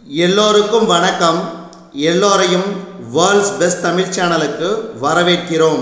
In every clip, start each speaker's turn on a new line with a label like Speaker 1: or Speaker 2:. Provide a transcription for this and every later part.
Speaker 1: எல்லோருக்கும் வணக்கம் எல்லோரையும் வேர்ல்ட்ஸ் பெஸ்ட் தமிழ் சேனலுக்கு வரவேற்கிறோம்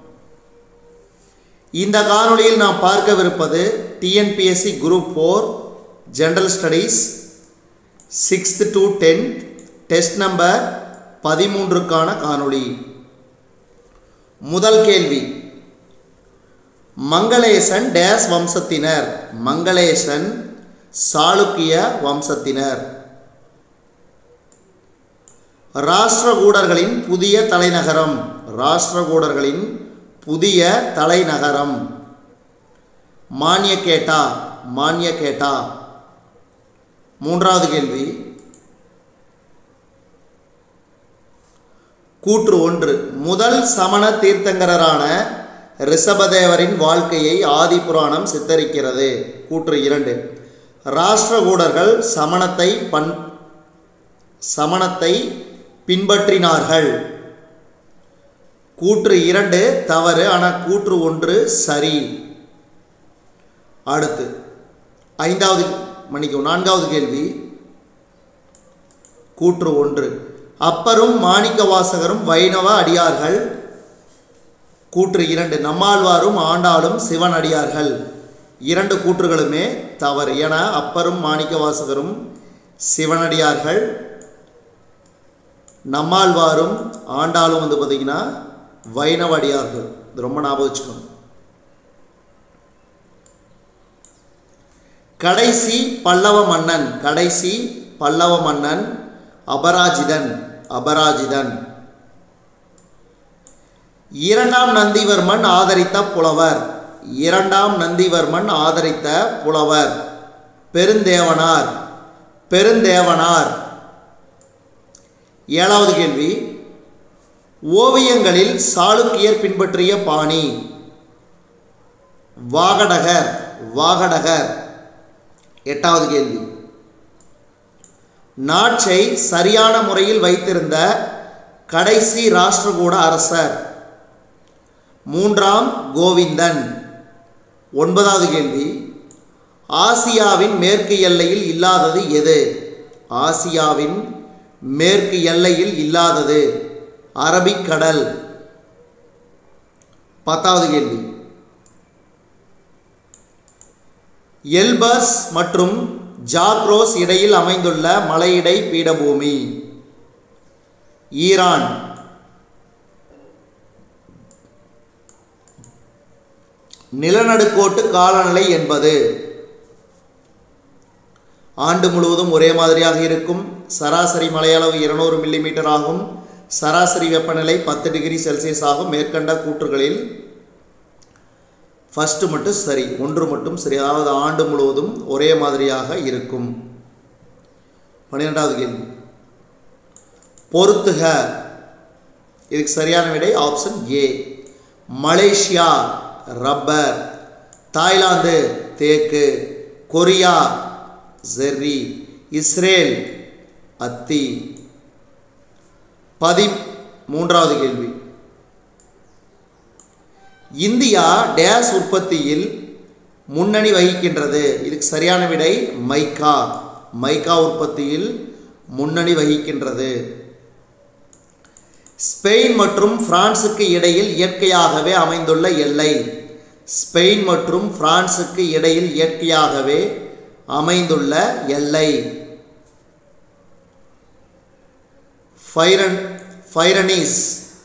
Speaker 1: இந்த காணொளியில் நாம் பார்க்கவிருப்பது TNPSC group four general studies sixth to tenth test number பதிமூன்றுக்கான காணொளி முதல் கேள்வி மங்களேசன் டேஸ் வம்சத்தினர் மங்களேசன் சாளுக்கிய வம்சத்தினர் ராஷ்டிரகூடர்களின் புதிய தலைநகரம் ராஷ்டிரகூடர்களின் புதிய தலைநகரம் மானியக்கேட்டா மானியக்கேட்டா மூன்றாவது கேள்வி கூற்று ஒன்று முதல் சமண தீர்த்தங்கரரான ரிஷபதேவரின் வாழ்க்கையை ஆதிபுராணம் சித்தரிக்கிறது கூற்று இரண்டு ராஷ்டிரகூடர்கள் சமணத்தை பண் சமணத்தை பின்பற்றினார்கள் கூற்று இரண்டு தவறு ஆனால் கூற்று ஒன்று சரி அடுத்து ஐந்தாவது மணிக்கும் நான்காவது கேள்வி கூற்று ஒன்று அப்பரும் மாணிக்க வாசகரும் வைணவ அடியார்கள் கூற்று இரண்டு நம்மாழ்வாரும் ஆண்டாளும் சிவன் அடியார்கள் இரண்டு கூற்றுகளுமே தவறு என அப்பரும் மாணிக்க வாசகரும் சிவனடியார்கள் நம்மாழ்வாரும் ஆண்டாளும் வந்து பார்த்திங்கன்னா வைணவ அடியார்கள் இது ரொம்ப ஞாபகம் வச்சுக்கணும் கடைசி பல்லவ மன்னன் கடைசி பல்லவ மன்னன் அபராஜிதன் அபராஜிதன் இரண்டாம் நந்திவர்மன் ஆதரித்த புலவர் இரண்டாம் நந்திவர்மன் ஆதரித்த புலவர் பெருந்தேவனார் பெருந்தேவனார் ஏழாவது கேள்வி ஓவியங்களில் சாளுக்கியர் பின்பற்றிய பாணி வாகடகர் வாகடகர் எட்டாவது கேள்வி நாட்டை சரியான முறையில் வைத்திருந்த கடைசி ராஷ்டிரகூட அரசர் மூன்றாம் கோவிந்தன் ஒன்பதாவது கேள்வி ஆசியாவின் மேற்கு எல்லையில் இல்லாதது எது ஆசியாவின் மேற்கு எல்லையில் இல்லாதது அரபிக்கடல் பத்தாவது கேள்வி எல்பர்ஸ் மற்றும் ஜாக்ரோஸ் இடையில் அமைந்துள்ள மலையிடை பீடபூமி ஈரான் நிலநடுக்கோட்டு காலநிலை என்பது ஆண்டு முழுவதும் ஒரே மாதிரியாக இருக்கும் சராசரி மழையளவு இருநூறு மில்லிமீட்டர் ஆகும் சராசரி வெப்பநிலை பத்து டிகிரி செல்சியஸ் ஆகும் மேற்கண்ட கூற்றுகளில் ஃபஸ்ட்டு மட்டும் சரி ஒன்று மட்டும் சரி அதாவது ஆண்டு முழுவதும் ஒரே மாதிரியாக இருக்கும் பன்னிரெண்டாவது கேள்வி பொருத்துக இதுக்கு சரியான விடை option A Malaysia rubber Thailand தேக்கு கொரியா ஜெர்ரி இஸ்ரேல் அத்தி பதி மூன்றாவது கேள்வி இந்தியா டேஸ் உற்பத்தியில் முன்னணி வகிக்கின்றது இதுக்கு சரியான விடை மைக்கா மைக்கா உற்பத்தியில் முன்னணி வகிக்கின்றது ஸ்பெயின் மற்றும் பிரான்சுக்கு இடையில் இயற்கையாகவே அமைந்துள்ள எல்லை ஸ்பெயின் மற்றும் பிரான்சுக்கு இடையில் இயற்கையாகவே அமைந்துள்ள எல்லை ஃபைரன் ஃபைரனீஸ்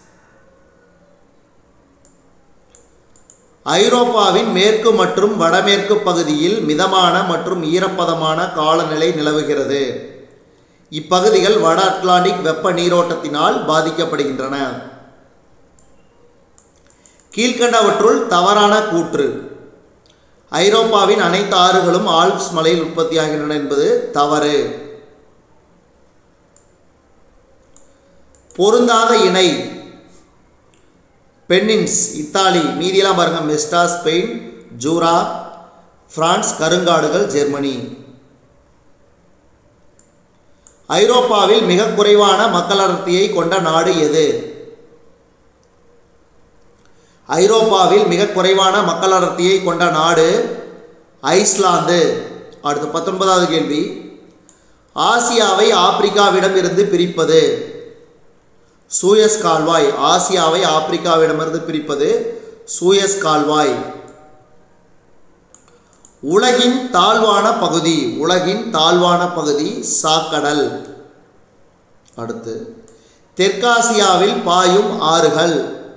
Speaker 1: ஐரோப்பாவின் மேற்கு மற்றும் வடமேற்கு பகுதியில் மிதமான மற்றும் ஈரப்பதமான காலநிலை நிலவுகிறது இப்பகுதிகள் வட அட்லாண்டிக் வெப்ப நீரோட்டத்தினால் பாதிக்கப்படுகின்றன கீழ்கண்டவற்றுள் தவறான கூற்று ஐரோப்பாவின் அனைத்து ஆறுகளும் ஆல்ப்ஸ் மலையில் உற்பத்தியாகின்றன என்பது தவறு பொருந்தாத இணை பென்னின்ஸ் இத்தாலி மீதியெல்லாம் பாருங்கள் மெஸ்டா ஸ்பெயின் ஜூரா பிரான்ஸ் கருங்காடுகள் ஜெர்மனி ஐரோப்பாவில் மிக குறைவான மக்கள் அடர்த்தியை கொண்ட நாடு எது ஐரோப்பாவில் மிக குறைவான மக்கள் அடர்த்தியை கொண்ட நாடு ஐஸ்லாந்து அடுத்து பத்தொன்பதாவது கேள்வி ஆசியாவை ஆப்பிரிக்காவிடம் இருந்து பிரிப்பது சூயஸ் கால்வாய் ஆசியாவை ஆப்பிரிக்காவிடமிருந்து பிரிப்பது சூயஸ் கால்வாய் உலகின் தாழ்வான பகுதி உலகின் தாழ்வான பகுதி சாக்கடல் அடுத்து தெற்காசியாவில் பாயும் ஆறுகள்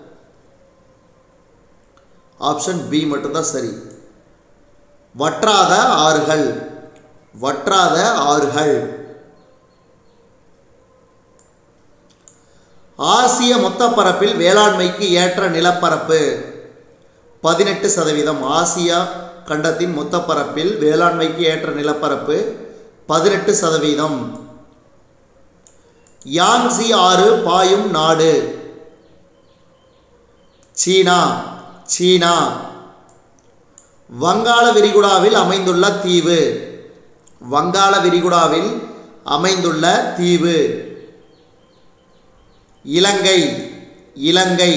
Speaker 1: ஆப்ஷன் பி மட்டும்தான் சரி வற்றாத ஆறுகள் வற்றாத ஆறுகள் ஆசிய மொத்த பரப்பில் வேளாண்மைக்கு ஏற்ற நிலப்பரப்பு பதினெட்டு சதவீதம் ஆசியா கண்டத்தின் மொத்த பரப்பில் வேளாண்மைக்கு ஏற்ற நிலப்பரப்பு பதினெட்டு சதவீதம் யாங்ஸி ஆறு பாயும் நாடு சீனா சீனா வங்காள விரிகுடாவில் அமைந்துள்ள தீவு வங்காள விரிகுடாவில் அமைந்துள்ள தீவு இலங்கை இலங்கை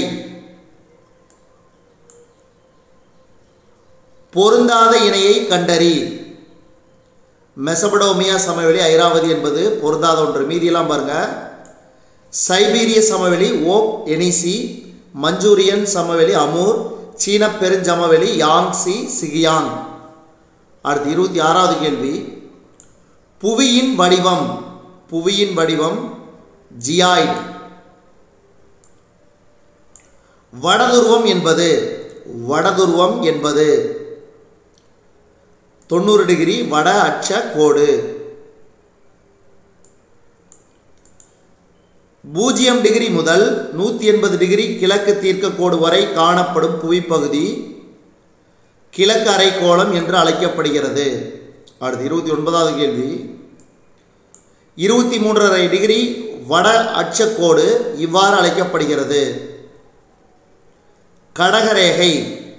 Speaker 1: பொருந்தாத இணையை கண்டறி மெசபடோமியா சமவெளி ஐராவதி என்பது பொருந்தாத ஒன்று மீதியெல்லாம் பாருங்க சைபீரிய சமவெளி ஓப் எனிசி மஞ்சூரியன் சமவெளி அமூர் சீன பெருஞ்சமவெளி யாங்ஸி சிகியாங் அடுத்து இருபத்தி ஆறாவது கேள்வி புவியின் வடிவம் புவியின் வடிவம் ஜியாய்ட் வடதுருவம் என்பது வடதுருவம் என்பது தொண்ணூறு டிகிரி வட அச்ச கோடு பூஜ்ஜியம் டிகிரி முதல் நூற்றி எண்பது டிகிரி கிழக்கு தீர்க்க கோடு வரை காணப்படும் புவிப்பகுதி கிழக்கு அரைக்கோளம் என்று அழைக்கப்படுகிறது அடுத்து இருபத்தி ஒன்பதாவது கேள்வி இருபத்தி மூன்றரை டிகிரி வட அச்சக்கோடு இவ்வாறு அழைக்கப்படுகிறது கடகரேகை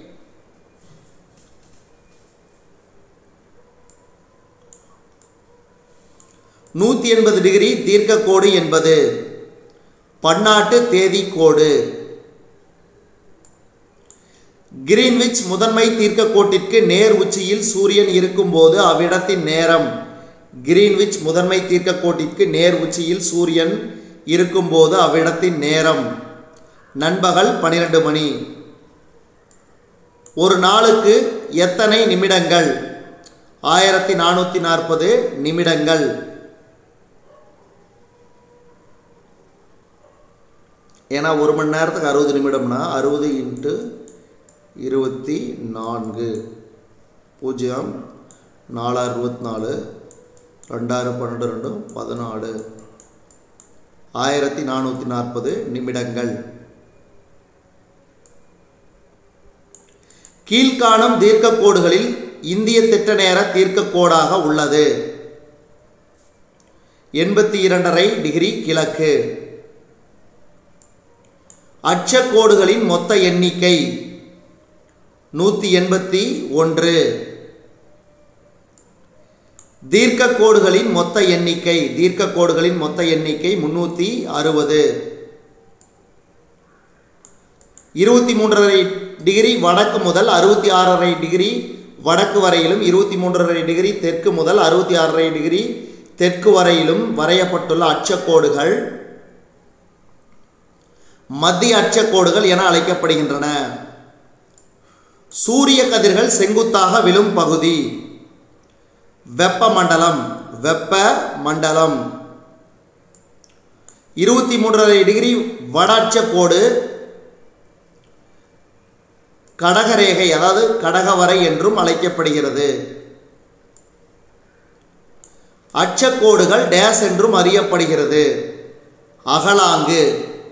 Speaker 1: நூற்றி எண்பது டிகிரி தீர்க்கக்கோடு என்பது பன்னாட்டு தேதி கோடு கிரீன்விச் முதன்மை தீர்க்கக்கோட்டிற்கு நேர் உச்சியில் சூரியன் இருக்கும்போது அவ்விடத்தின் நேரம் கிரீன்விச் முதன்மை தீர்க்கக்கோட்டிற்கு நேர் உச்சியில் சூரியன் இருக்கும்போது அவ்விடத்தின் நேரம் நண்பகல் பன்னிரண்டு மணி ஒரு நாளுக்கு எத்தனை நிமிடங்கள் ஆயிரத்தி நானூற்றி நாற்பது நிமிடங்கள் ஏன்னா ஒரு மணி நேரத்துக்கு அறுபது நிமிடம்னா அறுபது இன்ட்டு இருபத்தி நான்கு பூஜ்ஜியம் நாலு அறுபத்தி நாலு ரெண்டாயிரம் பன்னெண்டு ரெண்டு பதினாலு ஆயிரத்தி நானூற்றி நாற்பது நிமிடங்கள் கீழ்காணும் தீர்க்கக்கோடுகளில் இந்திய திட்ட நேர தீர்க்கக்கோடாக உள்ளது எண்பத்தி இரண்டரை டிகிரி கிழக்கு அச்சக்கோடுகளின் மொத்த எண்ணிக்கை நூற்றி எண்பத்தி ஒன்று தீர்க்கக்கோடுகளின் மொத்த எண்ணிக்கை தீர்க்கக்கோடுகளின் மொத்த எண்ணிக்கை முன்னூற்றி அறுபது இருபத்தி மூன்றரை டிகிரி வடக்கு முதல் அறுபத்தி ஆறரை டிகிரி வடக்கு வரையிலும் இருபத்தி மூன்றரை டிகிரி தெற்கு முதல் அறுபத்தி ஆறரை டிகிரி தெற்கு வரையிலும் வரையப்பட்டுள்ள அச்சக்கோடுகள் மத்திய அச்சக்கோடுகள் என அழைக்கப்படுகின்றன சூரிய கதிர்கள் செங்குத்தாக விழும் பகுதி வெப்பமண்டலம் வெப்ப மண்டலம் இருபத்தி மூன்றரை டிகிரி வட அச்சக்கோடு கடகரேகை அதாவது கடகவரை என்றும் அழைக்கப்படுகிறது அச்சக்கோடுகள் டேஸ் என்றும் அறியப்படுகிறது அகலாங்கு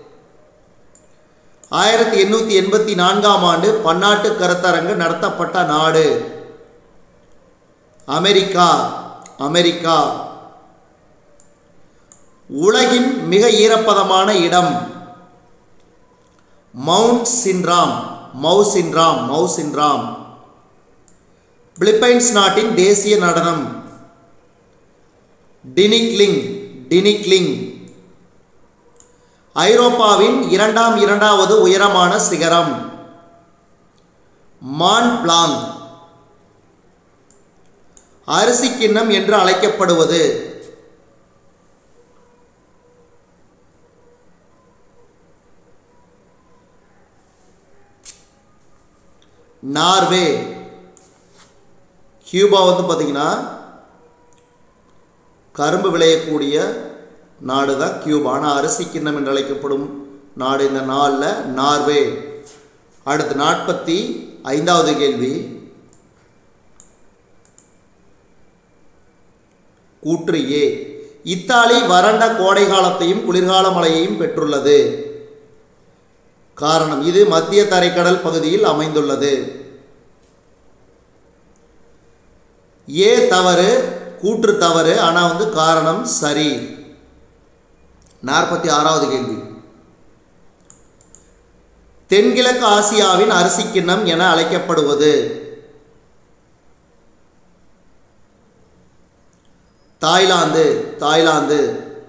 Speaker 1: ஆயிரத்தி எண்ணூற்றி எண்பத்தி நான்காம் ஆண்டு பன்னாட்டு கருத்தரங்கு நடத்தப்பட்ட நாடு அமெரிக்கா அமெரிக்கா உலகின் மிக ஈரப்பதமான இடம் மவுண்ட் சின்ராம் மவு சின்ராம் மவு சின்ராம் பிலிப்பைன்ஸ் நாட்டின் தேசிய நடனம் டினிக்லிங் டினிக்லிங் ஐரோப்பாவின் இரண்டாம் இரண்டாவது உயரமான சிகரம் மான் பிளாங் அரிசி கிண்ணம் என்று அழைக்கப்படுவது நார்வே கியூபா வந்து பார்த்திங்கன்னா கரும்பு விளையக்கூடிய நாடு தான் கியூபா ஆனால் அரிசி கிண்ணம் என்று அழைக்கப்படும் நாடு இந்த நாளில் நார்வே அடுத்து நாற்பத்தி ஐந்தாவது கேள்வி கூற்று ஏ இத்தாலி வறண்ட கோடை காலத்தையும் குளிர்கால மழையையும் பெற்றுள்ளது காரணம் இது மத்திய தரைக்கடல் பகுதியில் அமைந்துள்ளது ஏ தவறு கூற்று தவறு ஆனால் வந்து காரணம் சரி நாற்பத்தி ஆறாவது கேள்வி தென்கிழக்கு ஆசியாவின் அரிசி கிண்ணம் என அழைக்கப்படுவது தாய்லாந்து தாய்லாந்து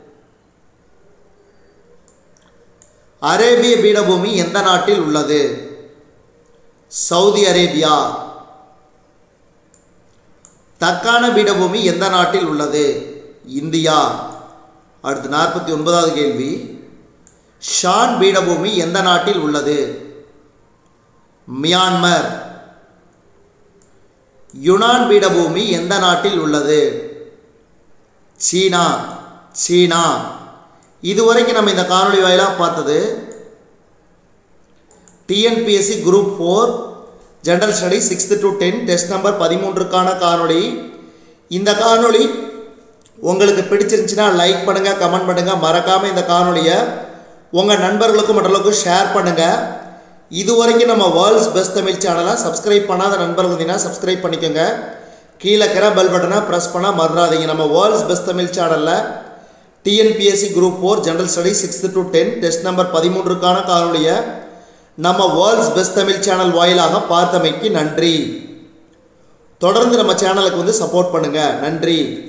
Speaker 1: அரேபிய பீடபூமி எந்த நாட்டில் உள்ளது சவுதி அரேபியா தக்கான பீடபூமி எந்த நாட்டில் உள்ளது இந்தியா அடுத்து நாற்பத்தி ஒன்பதாவது கேள்வி ஷான் பீடபூமி எந்த நாட்டில் உள்ளது மியான்மர் யுனான் பீடபூமி எந்த நாட்டில் உள்ளது சீனா சீனா இதுவரைக்கும் நம்ம இந்த காணொளி வாயிலாக பார்த்தது TNPSC group four general study sixth to ten test number பதிமூன்றுக்கான காணொளி இந்த காணொளி உங்களுக்கு பிடிச்சிருந்துச்சுன்னா லைக் பண்ணுங்கள் கமெண்ட் பண்ணுங்கள் மறக்காமல் இந்த காணொளியை உங்கள் நண்பர்களுக்கும் மற்றவர்களுக்கும் ஷேர் பண்ணுங்கள் இது வரைக்கும் நம்ம வேர்ல்ட்ஸ் பெஸ்ட் தமிழ் சேனலை சப்ஸ்கிரைப் பண்ணாத நண்பர்கள் இருந்தீங்கன்னா சப்ஸ்கிரைப் பண்ணிக்கோங்க கீழே இருக்கிற பெல் பட்டனை ப்ரெஸ் பண்ண மறந்துடாதீங்க நம்ம வேர்ல்ட்ஸ் பெஸ்ட் தமிழ் சேனலில் TNPSC group four general study sixth to ten test number பதிமூன்றுக்கான காணொலியை நம்ம வேர்ல்ட்ஸ் பெஸ்ட் தமிழ் சேனல் வாயிலாக பார்த்தமைக்கு நன்றி தொடர்ந்து நம்ம சேனலுக்கு வந்து சப்போர்ட் பண்ணுங்கள் நன்றி